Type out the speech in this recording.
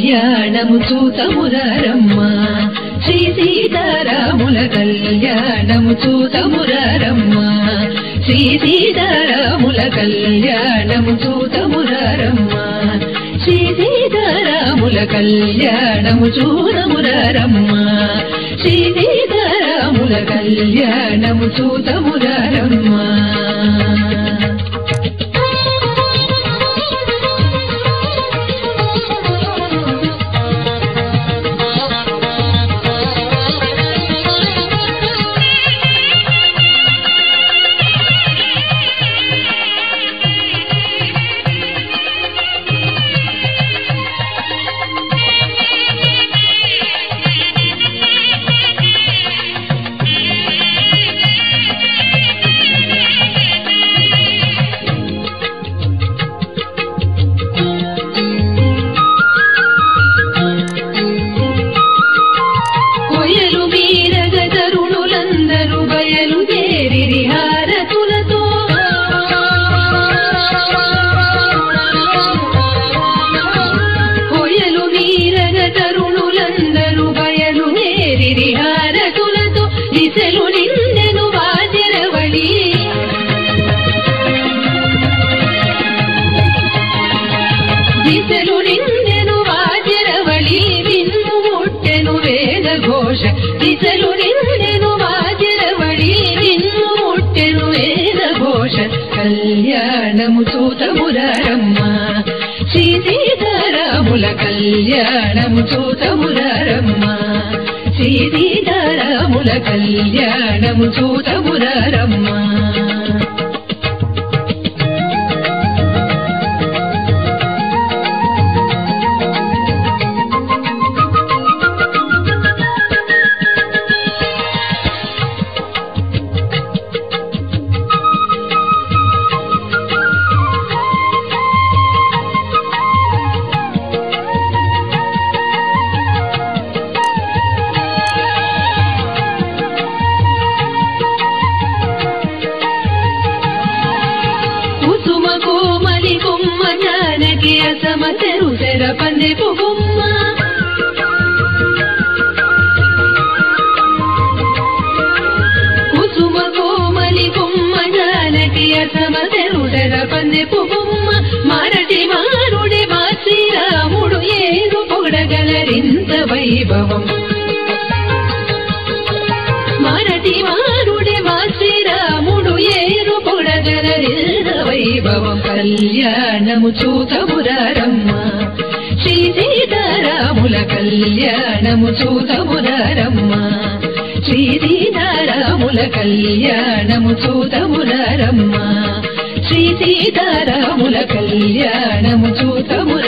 కళ్యాణము చూతమురమ్మ శ్రీ సీతారాముల కళ్యాణము చూతమురమ్మ శ్రీ సీతారాముల కళ్యాణము చూతమురమ్మ శ్రీ సీతారాముల కళ్యాణము చూతమురమ్మ శ్రీ సీతారాముల కళ్యాణము చూతమురమ్మ కొయలు మీరగ తరుణులందరూ బయలు చేరి హారతులతో కొయలు మీరగ తరుణులందరూ బయలు చేరి హారతులతో దిశలు నిందెను వాజరవళి దిశలు నిందెను వాజరవళి విన్ను ముట్టెను వేద ఘోష దిశలు నిందెను వాజరవళి విన్ను ముట్టెను వేద ఘోష కళ్యాణము చూతమురమ్మ శ్రీ సీతారాముల కళ్యాణము చూతమురమ్మ శ్రీ సీతారాముల కళ్యాణము చూతమురమ్మ కుసుమ కోమలి కొమ్మ జానకి అసమ తెరు తెర పందెపు బొమ్మ కుసుమ కోమలి కొమ్మ జానకి అసమ తెరు తెర పందెపు బొమ్మ మారటి మారుడి మా శ్రీరాముడు ఏరు పొగడగలరింత వైభవం మారటి మారుడి మా శ్రీరాముడు ఏరు పొడగలరిల్ల వైభవం కళ్యాణము చూతమురమ్మ శ్రీ సీతారాముల కళ్యాణము చూతమురమ్మ శ్రీ సీతారాముల కళ్యాణము చూతమురమ్మ శ్రీ సీతారాముల కళ్యాణము చూతమురమ్మ